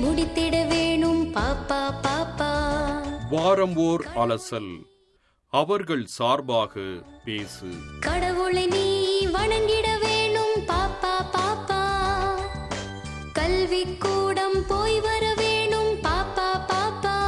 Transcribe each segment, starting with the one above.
முடித்திட வேணும் பாப்பா பாப்பா வாரம் ஓர் அலசல் அவர்கள் சார்பாக பேசு கடவுளை நீ வணங்கிட வேணும் பாப்பா பாப்பா கல்வி கூடம் போய் வர வேணும் பாப்பா பாப்பா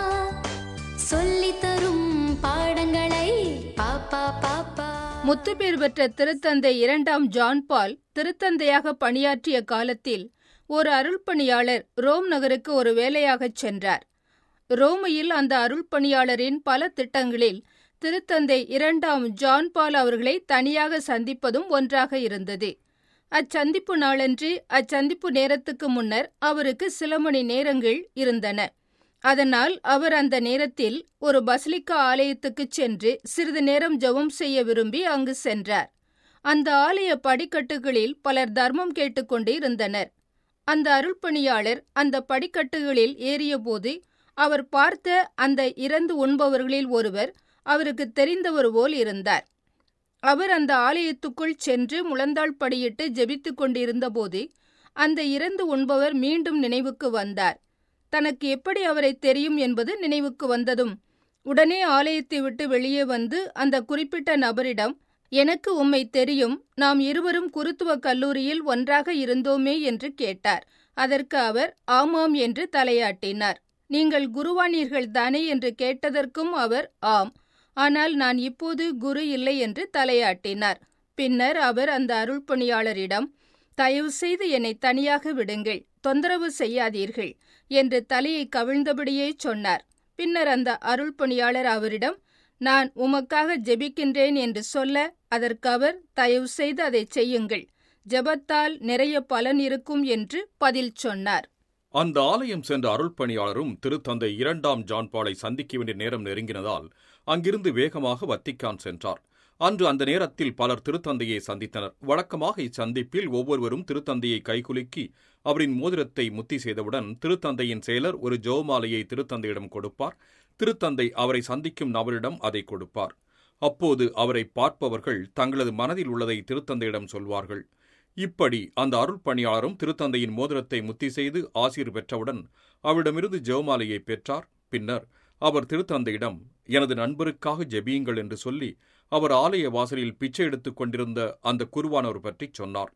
சொல்லி தரும் பாடங்களை பாப்பா பாப்பா முத்துப்பேர் பெற்ற திருத்தந்தை இரண்டாம் ஜான் பால் திருத்தந்தையாக பணியாற்றிய காலத்தில் ஒரு அருள்பணியாளர் ரோம் நகருக்கு ஒரு வேலையாகச் சென்றார் ரோமையில் அந்த அருள்பணியாளரின் பல திட்டங்களில் திருத்தந்தை இரண்டாம் ஜான் பால் அவர்களை தனியாக சந்திப்பதும் ஒன்றாக இருந்தது அச்சந்திப்பு நாளன்று அச்சந்திப்பு நேரத்துக்கு முன்னர் அவருக்கு சில மணி நேரங்கள் இருந்தன அதனால் அவர் அந்த நேரத்தில் ஒரு பசிலிக்கா ஆலயத்துக்குச் சென்று சிறிது நேரம் ஜெபம் செய்ய விரும்பி அங்கு சென்றார் அந்த ஆலய படிக்கட்டுகளில் பலர் தர்மம் கேட்டுக்கொண்டு இருந்தனர் அந்த அருள்பணியாளர் அந்த படிக்கட்டுகளில் ஏறியபோது அவர் பார்த்த அந்த இறந்து உண்பவர்களில் ஒருவர் அவருக்கு தெரிந்தவர் போல் இருந்தார் அவர் அந்த ஆலயத்துக்குள் சென்று முழந்தாள் படியிட்டு ஜெபித்துக் கொண்டிருந்தபோது அந்த இறந்து உண்பவர் மீண்டும் நினைவுக்கு வந்தார் தனக்கு எப்படி அவரை தெரியும் என்பது நினைவுக்கு வந்ததும் உடனே ஆலயத்தை விட்டு வெளியே வந்து அந்த குறிப்பிட்ட நபரிடம் எனக்கு உம்மை தெரியும் நாம் இருவரும் குருத்துவ கல்லூரியில் ஒன்றாக இருந்தோமே என்று கேட்டார் அதற்கு அவர் ஆமாம் என்று தலையாட்டினார் நீங்கள் குருவானீர்கள் தானே என்று கேட்டதற்கும் அவர் ஆம் ஆனால் நான் இப்போது குரு இல்லை என்று தலையாட்டினார் பின்னர் அவர் அந்த அருள்பணியாளரிடம் தயவு செய்து என்னை தனியாக விடுங்கள் தொந்தரவு செய்யாதீர்கள் என்று தலையை கவிழ்ந்தபடியே சொன்னார் பின்னர் அந்த அருள்பணியாளர் அவரிடம் நான் உமக்காக ஜெபிக்கின்றேன் என்று சொல்ல அதற்கு அவர் தயவு செய்து அதை செய்யுங்கள் ஜெபத்தால் நிறைய பலன் இருக்கும் என்று பதில் சொன்னார் அந்த ஆலயம் சென்ற அருள்பணியாளரும் திருத்தந்தை இரண்டாம் ஜான் பாலை சந்திக்க வேண்டிய நேரம் நெருங்கினதால் அங்கிருந்து வேகமாக வத்திக்கான் சென்றார் அன்று அந்த நேரத்தில் பலர் திருத்தந்தையை சந்தித்தனர் வழக்கமாக இச்சந்திப்பில் ஒவ்வொருவரும் திருத்தந்தையை கைகுலுக்கி அவரின் மோதிரத்தை முத்தி செய்தவுடன் திருத்தந்தையின் செயலர் ஒரு ஜெவமாலையை திருத்தந்தையிடம் கொடுப்பார் திருத்தந்தை அவரை சந்திக்கும் நபரிடம் அதை கொடுப்பார் அப்போது அவரை பார்ப்பவர்கள் தங்களது மனதில் உள்ளதை திருத்தந்தையிடம் சொல்வார்கள் இப்படி அந்த அருள் பணியாளரும் திருத்தந்தையின் மோதிரத்தை முத்தி செய்து ஆசீர் பெற்றவுடன் அவரிடமிருந்து ஜெவமாலையை பெற்றார் பின்னர் அவர் திருத்தந்தையிடம் எனது நண்பருக்காக ஜெபியுங்கள் என்று சொல்லி அவர் ஆலய வாசலில் பிச்சை எடுத்துக் கொண்டிருந்த அந்த குருவானவர் பற்றிச் சொன்னார்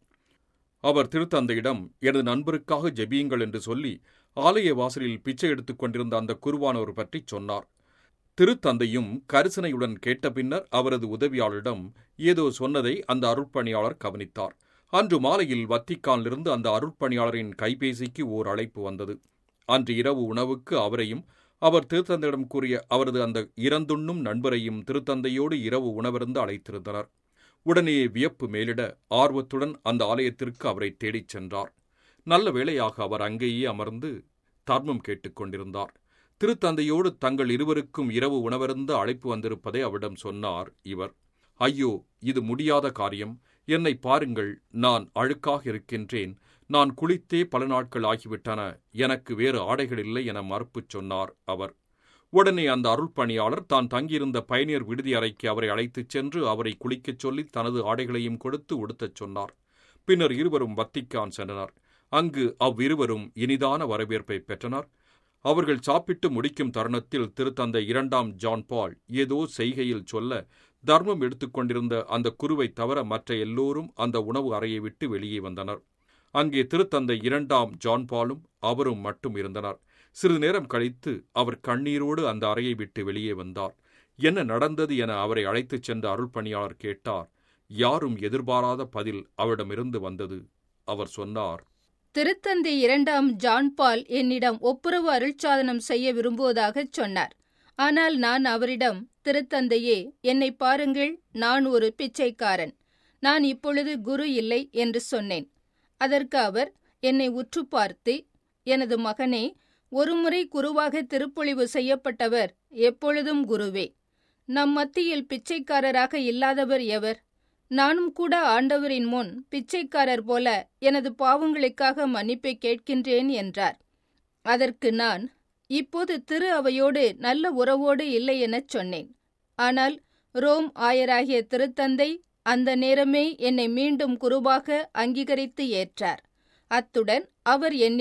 அவர் திருத்தந்தையிடம் எனது நண்பருக்காக ஜெபியுங்கள் என்று சொல்லி ஆலய வாசலில் பிச்சை எடுத்துக் கொண்டிருந்த அந்த குருவானவர் பற்றிச் சொன்னார் திருத்தந்தையும் கரிசனையுடன் கேட்ட பின்னர் அவரது உதவியாளரிடம் ஏதோ சொன்னதை அந்த அருட்பணியாளர் கவனித்தார் அன்று மாலையில் வத்திக்கானிலிருந்து அந்த அருட்பணியாளரின் கைபேசிக்கு ஓர் அழைப்பு வந்தது அன்று இரவு உணவுக்கு அவரையும் அவர் திருத்தந்தையிடம் கூறிய அவரது அந்த இறந்துண்ணும் நண்பரையும் திருத்தந்தையோடு இரவு உணவிருந்து அழைத்திருந்தனர் உடனே வியப்பு மேலிட ஆர்வத்துடன் அந்த ஆலயத்திற்கு அவரை தேடிச் சென்றார் நல்ல வேளையாக அவர் அங்கேயே அமர்ந்து தர்மம் கேட்டுக்கொண்டிருந்தார் திருத்தந்தையோடு தங்கள் இருவருக்கும் இரவு உணவருந்து அழைப்பு வந்திருப்பதை அவரிடம் சொன்னார் இவர் ஐயோ இது முடியாத காரியம் என்னை பாருங்கள் நான் அழுக்காக இருக்கின்றேன் நான் குளித்தே பல நாட்கள் ஆகிவிட்டன எனக்கு வேறு ஆடைகள் இல்லை என மறுப்புச் சொன்னார் அவர் உடனே அந்த அருள்பணியாளர் தான் தங்கியிருந்த பயணியர் விடுதி அறைக்கு அவரை அழைத்துச் சென்று அவரை குளிக்கச் சொல்லி தனது ஆடைகளையும் கொடுத்து உடுத்தச் சொன்னார் பின்னர் இருவரும் வத்திக்கான் சென்றனர் அங்கு அவ்விருவரும் இனிதான வரவேற்பை பெற்றனர் அவர்கள் சாப்பிட்டு முடிக்கும் தருணத்தில் திருத்தந்தை இரண்டாம் ஜான் பால் ஏதோ செய்கையில் சொல்ல தர்மம் எடுத்துக்கொண்டிருந்த அந்த குருவை தவிர மற்ற எல்லோரும் அந்த உணவு அறையை விட்டு வெளியே வந்தனர் அங்கே திருத்தந்தை இரண்டாம் ஜான் பாலும் அவரும் மட்டும் இருந்தனர் சிறிது நேரம் கழித்து அவர் கண்ணீரோடு அந்த அறையை விட்டு வெளியே வந்தார் என்ன நடந்தது என அவரை அழைத்துச் சென்ற அருள்பணியாளர் கேட்டார் யாரும் எதிர்பாராத பதில் அவரிடமிருந்து வந்தது அவர் சொன்னார் திருத்தந்தை இரண்டாம் ஜான் பால் என்னிடம் ஒப்புரவு அருள்சாதனம் செய்ய விரும்புவதாகச் சொன்னார் ஆனால் நான் அவரிடம் திருத்தந்தையே என்னை பாருங்கள் நான் ஒரு பிச்சைக்காரன் நான் இப்பொழுது குரு இல்லை என்று சொன்னேன் அதற்கு அவர் என்னை உற்று பார்த்து எனது மகனே ஒருமுறை குருவாக திருப்பொழிவு செய்யப்பட்டவர் எப்பொழுதும் குருவே நம் மத்தியில் பிச்சைக்காரராக இல்லாதவர் எவர் நானும் கூட ஆண்டவரின் முன் பிச்சைக்காரர் போல எனது பாவங்களுக்காக மன்னிப்பை கேட்கின்றேன் என்றார் அதற்கு நான் இப்போது திரு அவையோடு நல்ல உறவோடு இல்லை எனச் சொன்னேன் ஆனால் ரோம் ஆயராகிய திருத்தந்தை அந்த நேரமே என்னை மீண்டும் குருவாக அங்கீகரித்து ஏற்றார் அத்துடன் அவர் என்னிடம்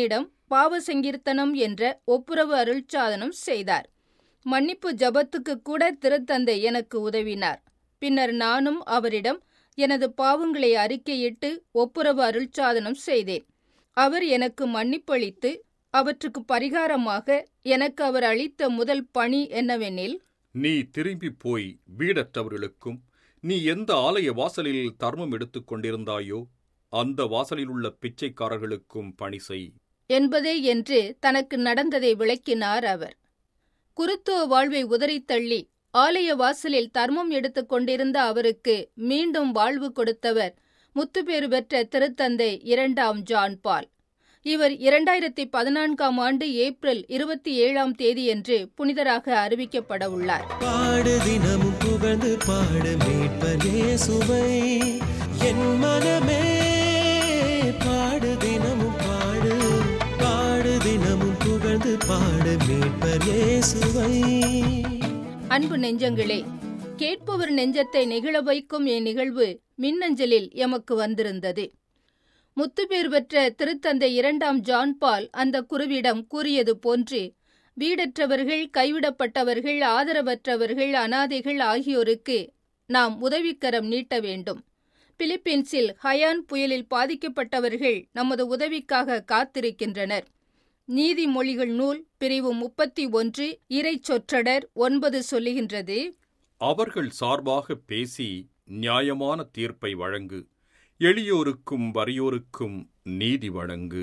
பாவ சங்கீர்த்தனம் என்ற ஒப்புரவு அருள்சாதனம் செய்தார் மன்னிப்பு ஜபத்துக்கு கூட திருத்தந்தை எனக்கு உதவினார் பின்னர் நானும் அவரிடம் எனது பாவங்களை அறிக்கையிட்டு ஒப்புரவு அருள்சாதனம் செய்தேன் அவர் எனக்கு மன்னிப்பளித்து அவற்றுக்கு பரிகாரமாக எனக்கு அவர் அளித்த முதல் பணி என்னவெனில் நீ திரும்பி போய் வீடற்றவர்களுக்கும் நீ எந்த ஆலய வாசலில் தர்மம் எடுத்துக் கொண்டிருந்தாயோ அந்த வாசலில் உள்ள பிச்சைக்காரர்களுக்கும் பணி செய் என்பதே என்று தனக்கு நடந்ததை விளக்கினார் அவர் குருத்துவ வாழ்வை உதறித் தள்ளி ஆலய வாசலில் தர்மம் எடுத்துக் கொண்டிருந்த அவருக்கு மீண்டும் வாழ்வு கொடுத்தவர் முத்துப்பேறு பெற்ற திருத்தந்தை இரண்டாம் ஜான் பால் இவர் இரண்டாயிரத்தி பதினான்காம் ஆண்டு ஏப்ரல் இருபத்தி ஏழாம் தேதியன்று புனிதராக அறிவிக்கப்பட உள்ளார் பாடு தினமும் புகழ்ந்து பாடு மீட்பர் இயேசுவை என் மனமே பாடு தினமும் பாடு பாடு தினமும் புகழ்ந்து பாடு மீட்பர் இயேசுவை அன்பு நெஞ்சங்களே கேட்பவர் நெஞ்சத்தை நெகிழ வைக்கும் இந்நிகழ்வு மின்னஞ்சலில் எமக்கு வந்திருந்தது முத்துப்பேர் பெற்ற திருத்தந்தை இரண்டாம் ஜான் பால் அந்த குருவிடம் கூறியது போன்று வீடற்றவர்கள் கைவிடப்பட்டவர்கள் ஆதரவற்றவர்கள் அனாதைகள் ஆகியோருக்கு நாம் உதவிக்கரம் நீட்ட வேண்டும் பிலிப்பீன்ஸில் ஹயான் புயலில் பாதிக்கப்பட்டவர்கள் நமது உதவிக்காக காத்திருக்கின்றனர் நீதிமொழிகள் நூல் பிரிவு முப்பத்தி ஒன்று இறை சொற்றடர் ஒன்பது சொல்லுகின்றது அவர்கள் சார்பாக பேசி நியாயமான தீர்ப்பை வழங்கு எளியோருக்கும் வறியோருக்கும் நீதி வழங்கு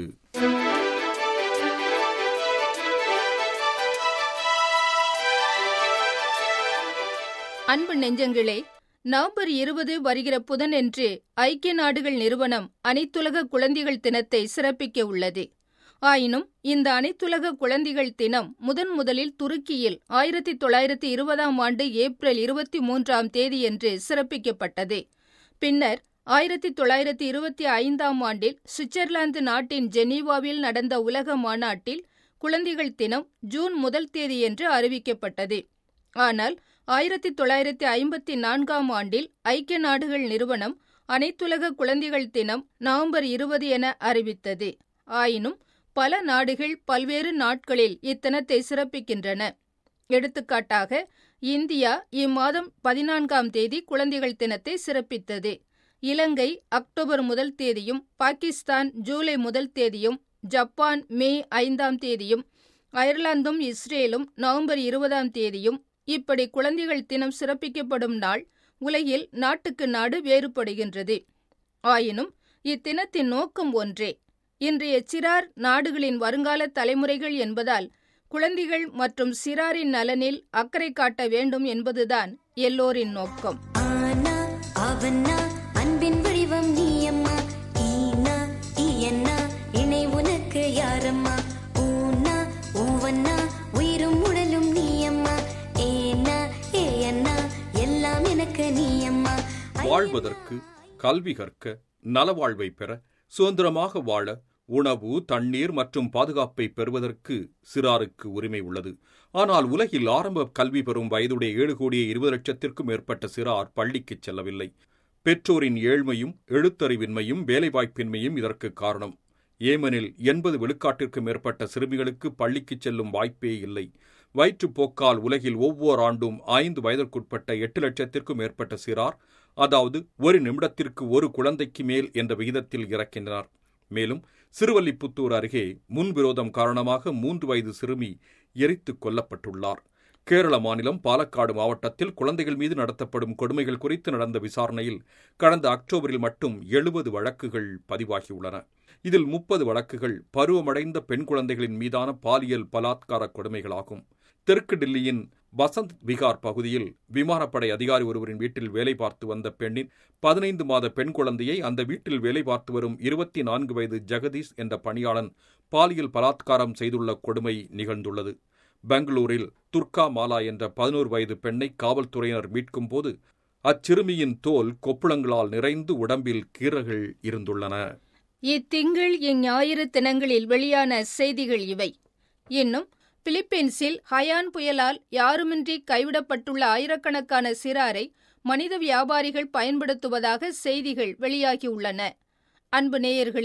அன்பு நெஞ்சங்களே நவம்பர் இருபது வருகிற புதனன்று ஐக்கிய நாடுகள் நிறுவனம் அனைத்துலக குழந்தைகள் தினத்தை சிறப்பிக்க உள்ளது ஆயினும் இந்த அனைத்துலக குழந்தைகள் தினம் முதன் முதலில் துருக்கியில் ஆயிரத்தி தொள்ளாயிரத்தி இருபதாம் ஆண்டு ஏப்ரல் இருபத்தி மூன்றாம் தேதியன்று சிறப்பிக்கப்பட்டது பின்னர் ஆயிரத்தி தொள்ளாயிரத்தி இருபத்தி ஐந்தாம் ஆண்டில் சுவிட்சர்லாந்து நாட்டின் ஜெனீவாவில் நடந்த உலக மாநாட்டில் குழந்தைகள் தினம் ஜூன் முதல் தேதியன்று அறிவிக்கப்பட்டது ஆனால் ஆயிரத்தி தொள்ளாயிரத்தி ஐம்பத்தி நான்காம் ஆண்டில் ஐக்கிய நாடுகள் நிறுவனம் அனைத்துலக குழந்தைகள் தினம் நவம்பர் இருபது என அறிவித்தது ஆயினும் பல நாடுகள் பல்வேறு நாட்களில் இத்தினத்தை சிறப்பிக்கின்றன எடுத்துக்காட்டாக இந்தியா இம்மாதம் பதினான்காம் தேதி குழந்தைகள் தினத்தை சிறப்பித்தது இலங்கை அக்டோபர் முதல் தேதியும் பாகிஸ்தான் ஜூலை முதல் தேதியும் ஜப்பான் மே ஐந்தாம் தேதியும் அயர்லாந்தும் இஸ்ரேலும் நவம்பர் இருபதாம் தேதியும் இப்படி குழந்தைகள் தினம் சிறப்பிக்கப்படும் நாள் உலகில் நாட்டுக்கு நாடு வேறுபடுகின்றது ஆயினும் இத்தினத்தின் நோக்கம் ஒன்றே இன்றைய சிறார் நாடுகளின் வருங்கால தலைமுறைகள் என்பதால் குழந்தைகள் மற்றும் சிறாரின் நலனில் அக்கறை காட்ட வேண்டும் என்பதுதான் எல்லோரின் நோக்கம் ஆனா அவனா அன்பின் வடிவம் நீயம்மா ஈனா ஈயன்னா இணை உனக்கு யாரம்மா ஊனா ஊவன்னா உயிரும் உடலும் நீயம்மா ஏனா ஏயன்னா எல்லாம் எனக்கு நீயம்மா வாழ்வதற்கு கல்வி கற்க நலவாழ்வை பெற சுதந்திரமாக வாழ உணவு தண்ணீர் மற்றும் பாதுகாப்பை பெறுவதற்கு சிறாருக்கு உரிமை உள்ளது ஆனால் உலகில் ஆரம்ப கல்வி பெறும் வயதுடைய ஏழு கோடியே இருபது லட்சத்திற்கும் மேற்பட்ட சிறார் பள்ளிக்குச் செல்லவில்லை பெற்றோரின் ஏழ்மையும் எழுத்தறிவின்மையும் வேலைவாய்ப்பின்மையும் இதற்கு காரணம் ஏமனில் எண்பது விழுக்காட்டிற்கு மேற்பட்ட சிறுமிகளுக்கு பள்ளிக்குச் செல்லும் வாய்ப்பே இல்லை வயிற்றுப்போக்கால் உலகில் ஒவ்வொரு ஆண்டும் ஐந்து வயதிற்குட்பட்ட எட்டு லட்சத்திற்கும் மேற்பட்ட சிறார் அதாவது ஒரு நிமிடத்திற்கு ஒரு குழந்தைக்கு மேல் என்ற விகிதத்தில் இறக்கின்றனர் மேலும் சிறுவல்லிபுத்தூர் அருகே முன்விரோதம் காரணமாக மூன்று வயது சிறுமி எரித்துக் கொல்லப்பட்டுள்ளார் கேரள மாநிலம் பாலக்காடு மாவட்டத்தில் குழந்தைகள் மீது நடத்தப்படும் கொடுமைகள் குறித்து நடந்த விசாரணையில் கடந்த அக்டோபரில் மட்டும் எழுபது வழக்குகள் பதிவாகியுள்ளன இதில் முப்பது வழக்குகள் பருவமடைந்த பெண் குழந்தைகளின் மீதான பாலியல் பலாத்கார கொடுமைகளாகும் தெற்கு டில்லியின் வசந்த் விகார் பகுதியில் விமானப்படை அதிகாரி ஒருவரின் வீட்டில் வேலை பார்த்து வந்த பெண்ணின் பதினைந்து மாத பெண் குழந்தையை அந்த வீட்டில் வேலை பார்த்து வரும் இருபத்தி நான்கு வயது ஜெகதீஷ் என்ற பணியாளன் பாலியல் பலாத்காரம் செய்துள்ள கொடுமை நிகழ்ந்துள்ளது பெங்களூரில் துர்கா மாலா என்ற பதினோரு வயது பெண்ணை காவல்துறையினர் மீட்கும்போது அச்சிறுமியின் தோல் கொப்புளங்களால் நிறைந்து உடம்பில் கீறல்கள் இருந்துள்ளன இத்திங்கள் இஞ்ஞாயிறு தினங்களில் வெளியான செய்திகள் இவை இன்னும் பிலிப்பீன்ஸில் ஹயான் புயலால் யாருமின்றி கைவிடப்பட்டுள்ள ஆயிரக்கணக்கான சிறாரை மனித வியாபாரிகள் பயன்படுத்துவதாக செய்திகள் வெளியாகியுள்ளன அன்பு நேயர்களே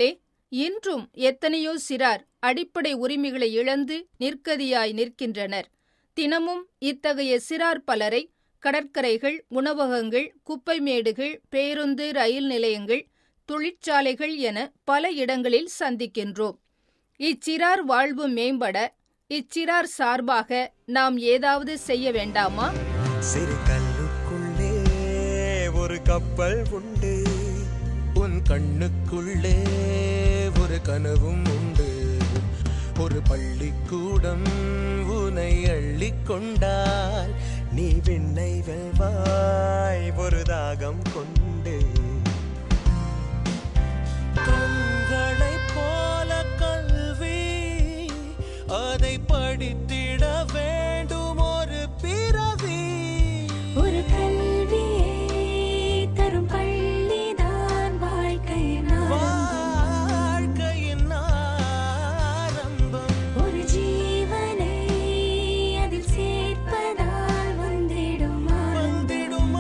இன்றும் எத்தனையோ சிறார் அடிப்படை உரிமைகளை இழந்து நிற்கதியாய் நிற்கின்றனர் தினமும் இத்தகைய சிறார் பலரை கடற்கரைகள் உணவகங்கள் குப்பை மேடுகள் பேருந்து ரயில் நிலையங்கள் தொழிற்சாலைகள் என பல இடங்களில் சந்திக்கின்றோம் இச்சிறார் வாழ்வு மேம்பட இச்சிறார் சார்பாக நாம் ஏதாவது செய்ய வேண்டாமா சிறு கல்லுக்குள்ளே ஒரு கப்பல் உண்டு உன் கண்ணுக்குள்ளே ஒரு கனவும் உண்டு ஒரு பள்ளிக்கூடம் உனை அள்ளிக் கொண்டால் நீ விண்ணை வெல்வாய் ஒரு தாகம் கொண்டு கண்களைப் போல கல்வி அதை படித்திட வேண்டும் ஒரு பிறவி ஒரு கல்வியை தரும் பள்ளிதான் வாழ்க்கை வாழ்க்கையின் ஆரம்பம் ஒரு ஜீவனை அதில் சேர்ப்பதால் வந்திடும் வந்திடும்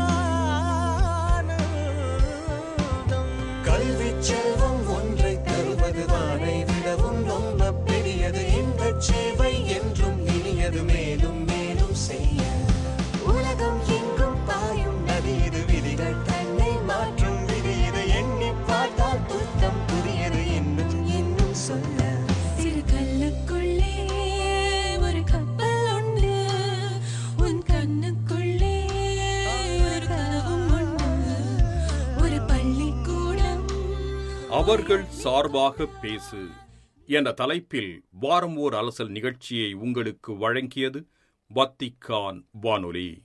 ஆனந்தம் கல்விச் செல்வம் ஒன்றை தருவது வானை விடவும் ரொம்ப பெரியது இன்பச் சேவை என்றும் இனியது மேலும் மேலும் செய்ய உலகம் எங்கும் பாயும் நதி இது விதிகள் தன்னை மாற்றும் விதி இதை எண்ணி பார்த்தால் புத்தம் புதியது இன்னும் இன்னும் சொல்ல சிறு கல்லுக்குள்ளே ஒரு கப்பல் உண்டு உன் கண்ணுக்குள்ளே ஒரு கனவும் உண்டு ஒரு பள்ளிக்கூடம் அவர்கள் சார்பாக பேசு என்ற தலைப்பில் வாரம் ஓர் அலசல் நிகழ்ச்சியை உங்களுக்கு வழங்கியது வத்திக்கான் வானொலி